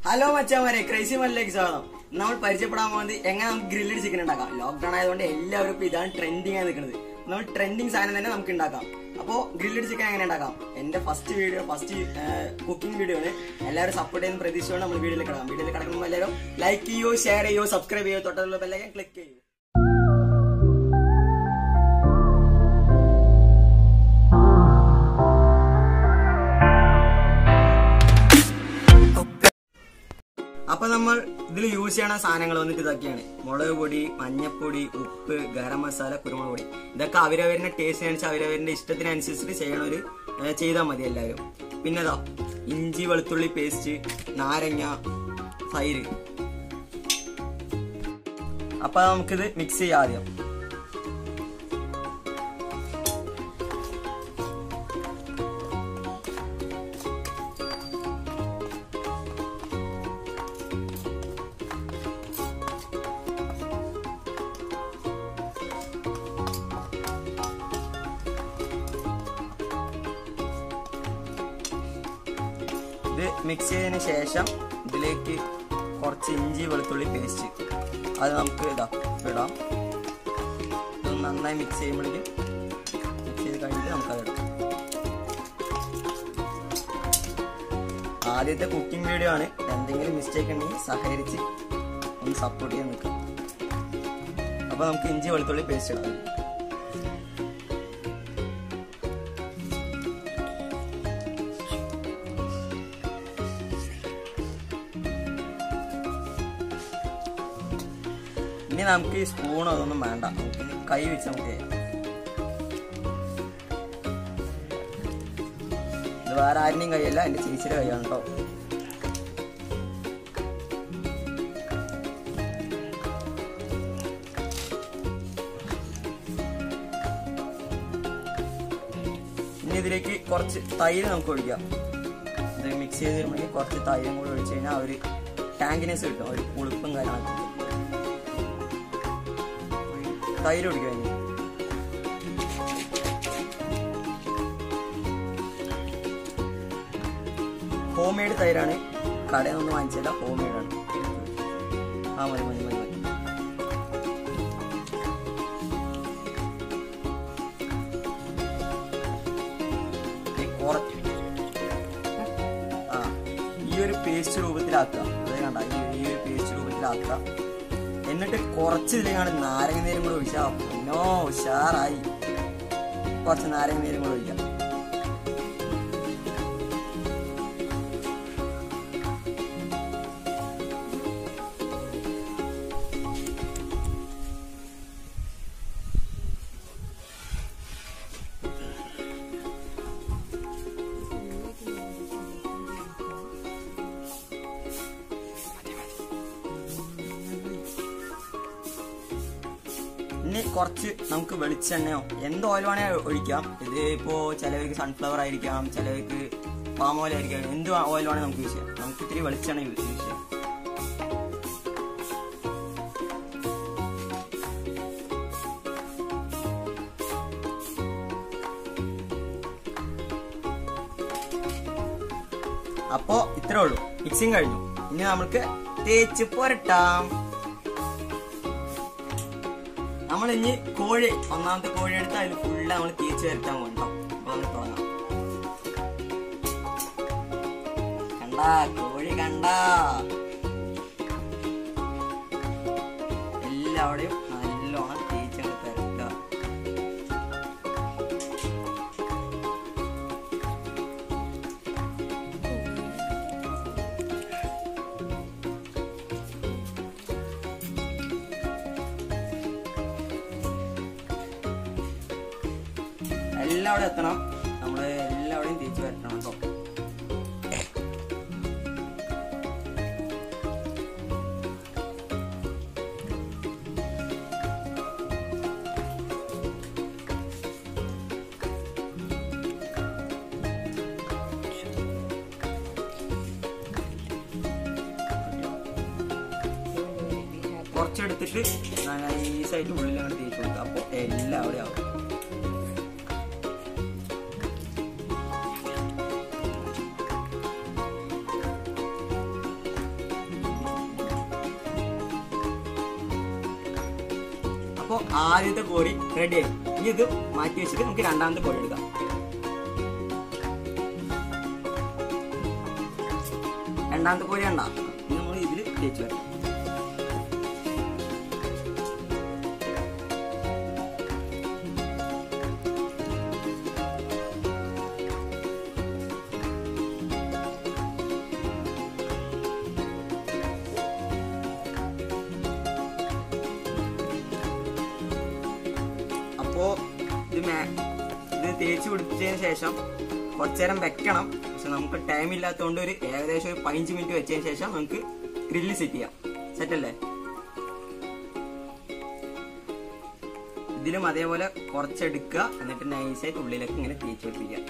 Hello മച്ചാമാരെ crazy മല്ലിലേക്ക് സ്വാഗതം നമ്മൾ പരിചയപ്പെടാൻ പോകുന്നത് എങ്ങനെ നമുക്ക് ഗ്രില്ലഡ് ചിക്കൻ ഉണ്ടാക്കാം ലോക്ക്ഡൌൺ ആയതുകൊണ്ട് എല്ലാവരും ഇപ്പൊ ഇതാണ് ട്രെൻഡിങ് ആയി നിൽക്കുന്നത് നമ്മൾ ട്രെൻഡിങ് സാധനം തന്നെ നമുക്ക് ഉണ്ടാക്കാം അപ്പോൾ ഗ്രില്ലഡ് ചിക്കൻ എങ്ങനെ ഉണ്ടാക്കാം എന്റെ first video first cooking video ആണ് എല്ലാവരും സപ്പോർട്ട് ചെയ്യുന്ന പ്രതീക്ഷയോടെ നമ്മൾ വീഡിയോയിൽ കിടക്കാം വീഡിയോയിൽ കിടക്കുമ്പോൾ എല്ലാവരും ലൈക്ക് ചെയ്യോ ഷെയർ ചെയ്യോ സബ്സ്ക്രൈബ് ചെയ്യോ തൊട്ടുള്ള ബെല്ലൈക്കൻ ക്ലിക്ക് ചെയ്യൂ അപ്പൊ നമ്മൾ ഇതിൽ യൂസ് ചെയ്യണ സാധനങ്ങൾ വന്നിട്ട് ഇതൊക്കെയാണ് മുളക് പൊടി മഞ്ഞപ്പൊടി ഉപ്പ് ഗരം മസാല കുരുമുളക് പൊടി ഇതൊക്കെ അവരവരുടെ ടേസ്റ്റിനനുസരിച്ച് അവരവരുടെ ഇഷ്ടത്തിനനുസരിച്ചിട്ട് ചെയ്യണവര് ചെയ്താൽ മതി എല്ലാവരും പിന്നെ ഇതാ ഇഞ്ചി വെളുത്തുള്ളി പേസ്റ്റ് നാരങ്ങ തൈര് അപ്പൊ നമുക്കിത് മിക്സ് ചെയ്യാം ആദ്യം ഇത് മിക്സ് ചെയ്തതിന് ശേഷം ഇതിലേക്ക് കുറച്ച് ഇഞ്ചി വെളുത്തുള്ളി പേസ്റ്റ് അത് നമുക്ക് ഇതാ ഇടാം ഇത് നന്നായി മിക്സ് ചെയ്യുമ്പോഴേക്കും മിക്സ് ചെയ്ത് കഴിഞ്ഞിട്ട് നമുക്കത് ഇടാം ആദ്യത്തെ കുക്കിംഗ് വീഡിയോ ആണ് എന്തെങ്കിലും മിസ്റ്റേക്ക് ഉണ്ടെങ്കിൽ സഹകരിച്ച് ഒന്ന് സപ്പോർട്ട് ചെയ്യാൻ നിൽക്കാം അപ്പോൾ നമുക്ക് ഇഞ്ചി വെളുത്തുള്ളി പേസ്റ്റ് ഇടാം ഇനി നമുക്ക് ഈ സ്പൂൺ അതൊന്നും വേണ്ട നമുക്ക് കൈ വെച്ച് നമുക്ക് ചെയ്യാം ഇത് വേറെ ആരുടെയും കൈയല്ല എന്റെ ചേച്ചിയുടെ കൈയാണ് കേട്ടോ ഇനി ഇതിലേക്ക് കുറച്ച് തൈര് നമുക്ക് ഒഴിക്കാം ഇത് മിക്സ് ചെയ്ത് വരുമ്പോഴേക്കും കുറച്ച് തൈരും കൂടി ഒഴിച്ച് കഴിഞ്ഞാൽ ഒരു ടാങ്കിനെസ് കിട്ടും ഒരു പുളിപ്പും കാര്യങ്ങളൊക്കെ തൈര് ഒഴിക്കുക ഇനി ഹോം മെയ്ഡ് തൈരാണ് കടയിൽ നിന്ന് വാങ്ങിച്ചില്ല ഹോം മെയ്ഡ് ആണ് ആ മതി മതി മതി മതി ഈ കുറച്ച് ആ ഈ ഒരു പേസ്റ്റ് രൂപത്തിലാക്കുക അത് കണ്ട ഈ ഈ ഒരു പേസ്റ്റ് രൂപത്തിലാക്കുക എന്നിട്ട് കുറച്ച് ഇതിലേക്കാണ് നാരങ്ങ നീരും കൂടെ ഒഴിച്ചാൽ പൊന്നോ ഉഷാറായി കുറച്ച് നാരങ്ങ നീരും കൂടെ ഒഴിക്കാം ഇനി കുറച്ച് നമുക്ക് വെളിച്ചെണ്ണയോ എന്ത് ഓയിൽ വേണേൽ ഒഴിക്കാം ഇത് ഇപ്പോ ചിലവർക്ക് സൺഫ്ലവർ ആയിരിക്കാം ചിലവർക്ക് പാം ഓയിൽ ആയിരിക്കാം എന്ത് ഓയിൽ വേണേൽ നമുക്ക് യൂസ് ചെയ്യാം നമുക്ക് ഇത്തിരി വെളിച്ചെണ്ണ യൂസ് ചെയ്യാം അപ്പോ ഇത്രേ ഉള്ളൂ മിക്സിങ് കഴിഞ്ഞു ഇനി നമുക്ക് തേച്ച് പുരട്ടാം നമ്മൾ ഇനി കോഴി ഒന്നാമത്തെ കോഴി എടുത്ത് അതിൽ ഫുള്ള് നമ്മൾ തേച്ച് വരട്ടാൻ കൊണ്ടോ അപ്പൊ നമുക്ക് തുടങ്ങാം കണ്ടാ കോഴി കണ്ടാ എല്ലാവിടെയും നല്ലോണം തേച്ചങ്ങ് പരട്ടുക എല്ലാവിടെയും എത്തണം നമ്മള് എല്ലാവിടെയും തേച്ച് വരട്ടണം കേട്ടോ കുറച്ചെടുത്തിട്ട് നൈസായിട്ട് ഉള്ളിൽ അങ്ങോട്ട് തേച്ച് കൊടുക്കുക അപ്പോൾ എല്ലാവിടെയും ആവും അപ്പൊ ആദ്യത്തെ കോഴി റെഡി ആയി ഇനി ഇത് മാറ്റി വെച്ചിട്ട് നമുക്ക് രണ്ടാമത്തെ കോഴി എടുക്കാം രണ്ടാമത്തെ കോഴി ഉണ്ടാ ഇനി നമ്മൾ ഇതിൽ തേച്ച് വരാം അപ്പോ ഇത് മേ ഇത് തേച്ച് പിടിച്ചതിന് ശേഷം കുറച്ചു നേരം വെക്കണം പക്ഷെ നമുക്ക് ടൈം ഇല്ലാത്തതുകൊണ്ട് ഒരു ഏകദേശം ഒരു പതിനഞ്ച് മിനിറ്റ് വെച്ചതിന് ശേഷം നമുക്ക് ഗ്രില്ല് സെറ്റ് ചെയ്യാം സെറ്റ് അല്ലേ ഇതിലും അതേപോലെ കുറച്ചെടുക്കുക എന്നിട്ട് നൈസായിട്ട് ഉള്ളിലേക്ക് ഇങ്ങനെ തേച്ച് പിടിപ്പിക്കുക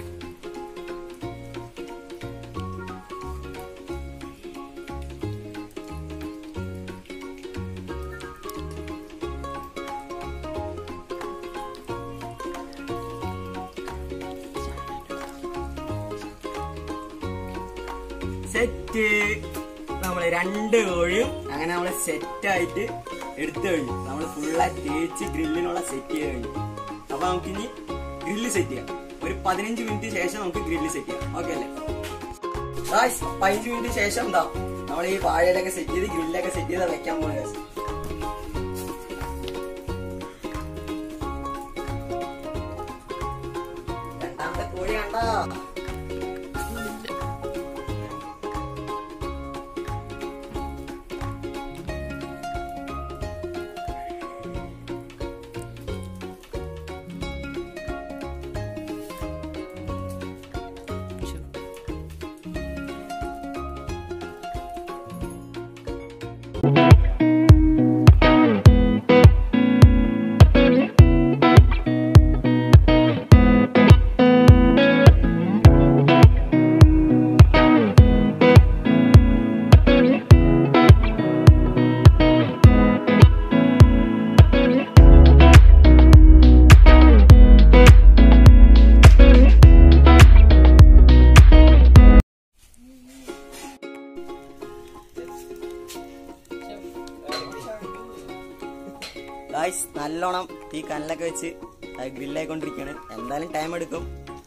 സെറ്റ് നമ്മൾ രണ്ട് കോഴിയും അങ്ങനെ നമ്മൾ സെറ്റ് ആയിട്ട് എടുത്തു കഴിഞ്ഞു നമ്മൾ ഫുള്ളായി തേച്ച് ഗ്രില്ലിനുള്ള സെറ്റ് ചെയ്ത് കഴിഞ്ഞു അപ്പൊ നമുക്കിനി ഗ്രില്ല് സെറ്റ് ചെയ്യാം ഒരു പതിനഞ്ച് മിനിറ്റ് ശേഷം നമുക്ക് ഗ്രില്ല് സെറ്റ് ചെയ്യാം ഓക്കെ അല്ലേ ഗായ്സ് പതിനഞ്ച് മിനിറ്റ് ശേഷം എന്താ നമ്മൾ ഈ വാഴയിലൊക്കെ സെറ്റ് ചെയ്ത് ഗ്രില്ലൊക്കെ സെറ്റ് ചെയ്ത് വെക്കാൻ പോകുന്നത് guys. രണ്ടാമത്തെ കോഴി കണ്ടാ ഗായ്സ് നല്ലോണം ഈ കനലൊക്കെ വെച്ച് ഗ്രില്ലായിക്കൊണ്ടിരിക്കുകയാണ് എന്തായാലും ടൈം എടുക്കും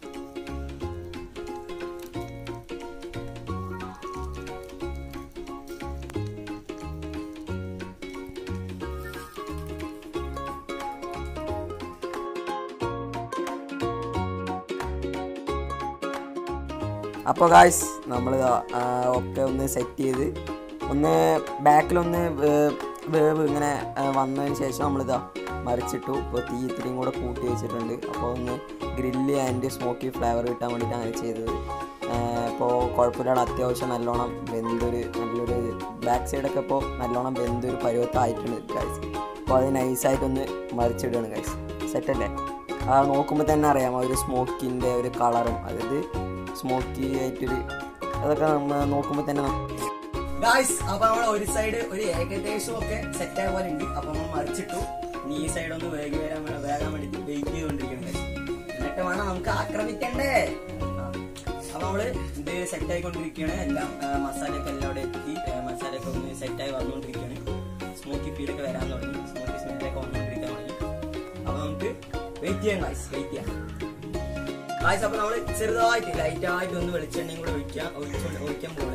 അപ്പോൾ ഗായ്സ് നമ്മൾ ഒക്കെ ഒന്ന് സെറ്റ് ചെയ്ത് ഒന്ന് ബാക്കിലൊന്ന് വേ- വേവ് ഇങ്ങനെ ആ, വന്നതിന് ശേഷം നമ്മളിതാ മറിച്ചിട്ടു ഇപ്പോൾ തീ ഇത്രയും കൂടെ കൂട്ടി വെച്ചിട്ടുണ്ട് അപ്പോൾ ഒന്ന് ഗ്രില്ല് ആൻഡ് സ്മോക്കി ഫ്ലേവർ കിട്ടാൻ വേണ്ടിയിട്ട് അങ്ങനെ ചെയ്തത് ഇപ്പോൾ കുഴപ്പമില്ലാതെ അത്യാവശ്യം നല്ലോണം വെന്തൊരു നല്ലൊരു ബാക്ക് സൈഡൊക്കെ ഇപ്പോൾ നല്ലോണം വെന്തൊരു പരുവത്തായിട്ടുണ്ട് ഗൈസ് അപ്പോൾ അത് നൈസായിട്ടൊന്ന് മറിച്ചിടുകയാണ് ഗൈസ് സെറ്റല്ലേ ആ നോക്കുമ്പോൾ തന്നെ അറിയാം ആ ഒരു സ്മോക്കിൻ്റെ ഒരു കളറും അതായത് സ്മോക്കി ആയിട്ടൊരു അതൊക്കെ നമ്മൾ നോക്കുമ്പോൾ തന്നെ ഗായ്സ് അപ്പൊ നമ്മൾ ഒരു സൈഡ് ഒരു ഏകദേശം ഒക്കെ സെറ്റ് ആയ പോലെ ഉണ്ട് അപ്പൊ നമ്മൾ മറിച്ചിട്ടു ഇനി ഈ സൈഡ് ഒന്ന് വേഗം വരാൻ വേ- വേഗം വേണ്ടിട്ട് വെയിറ്റ് ചെയ്തുകൊണ്ടിരിക്കുന്നത് എന്നിട്ട് വേണം നമുക്ക് ആക്രമിക്കണ്ടേ ആ. അപ്പൊ നമ്മള് ഇത് സെറ്റ് ആയിക്കൊണ്ടിരിക്കുകയാണ് എല്ലാം ആ, മസാലയൊക്കെ എല്ലാം അവിടെ എത്തി ആ, മസാലയൊക്കെ ഒന്ന് സെറ്റ് ആയി വന്നുകൊണ്ടിരിക്കുകയാണ് സ്മോക്കി ഫീലൊക്കെ വരാൻ തുടങ്ങി സ്മോക്കി സ്മെല്ലൊക്കെ വന്നുകൊണ്ടിരിക്കാൻ തുടങ്ങി അപ്പൊ നമുക്ക് വെയിറ്റ് ചെയ്യാം ഗായ്സ് വെയിറ്റ് ചെയ്യാം ഗായ്സ് അപ്പൊ നമ്മള് ചെറുതായിട്ട് ലൈറ്റ് ആയിട്ട് ഒന്ന് വെളിച്ചെണ്ണയും കൂടെ ഒഴിക്കാൻ ഒഴിച്ചോണ്ട് ഒഴിക്കാൻ പോകണേ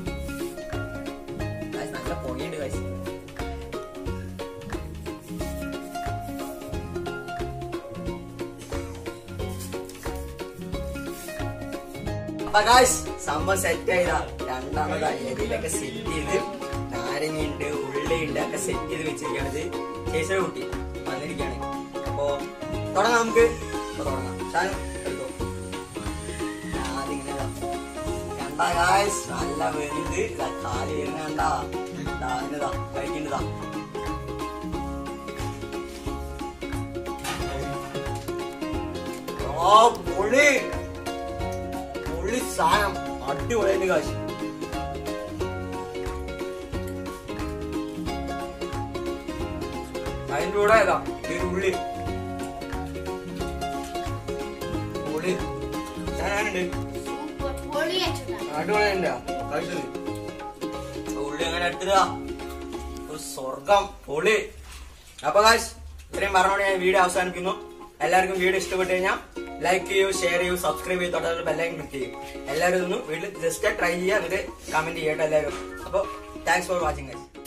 ഗായ്സ് നല്ല പുകയുണ്ട് ഗായ്സ് അപ്പൊ ഗായ്സ് സംഭവം സെറ്റ് ആയതാ രണ്ടാമത് അരിയിലൊക്കെ സെറ്റ് ചെയ്ത് നാരങ്ങയുണ്ട് ഉള്ളിയുണ്ട് ഒക്കെ സെറ്റ് ചെയ്ത് വെച്ചിരിക്കണത് ചേച്ചിയുടെ കുട്ടി വന്നിരിക്കുകയാണ് അപ്പോ തുടങ്ങാം നമുക്ക് അപ്പൊ തുടങ്ങാം ഷാനു എടുത്തോ ഞാനിങ്ങനെ കണ്ടാ ഗായ്സ് നല്ല വെന്ത് ഇതാ കാല് വരുന്ന കണ്ടാ ഇതാ അതിനതാ കഴിക്കേണ്ടതാ ഓ പൊളി പൊളി സാധനം അടിപൊളിയുണ്ട് കാശ് അതിന്റെ കൂടെ ഏതാ ഈ ഉള്ളി ഉള്ളി ഞാനുണ്ട് സൂപ്പർ പൊളിയായിട്ടുള്ള അടിപൊളിയുണ്ട് കഴിച്ചത് ഉള്ളി അങ്ങനെ എടുത്തില്ല ഒരു സ്വർഗം പൊളി അപ്പൊ കാശ് ഇത്രയും പറഞ്ഞോണ്ട് ഞാൻ വീഡിയോ അവസാനിക്കുന്നു എല്ലാവർക്കും വീഡിയോ ഇഷ്ടപ്പെട്ടു കഴിഞ്ഞാൽ ലൈക്ക് ചെയ്യൂ ഷെയർ ചെയ്യൂ സബ്സ്ക്രൈബ് ചെയ്യൂ തൊട്ടടുത്ത് ബെല്ലൈൻ ക്ലിക്ക് ചെയ്യും എല്ലാവരും ഒന്ന് വീട്ടിൽ ജസ്റ്റ് ട്രൈ ചെയ്യുക എന്നിട്ട് കമന്റ് ചെയ്യട്ടോ എല്ലാവരും അപ്പോൾ താങ്ക്സ് ഫോർ വാച്ചിങ് ഗൈസ്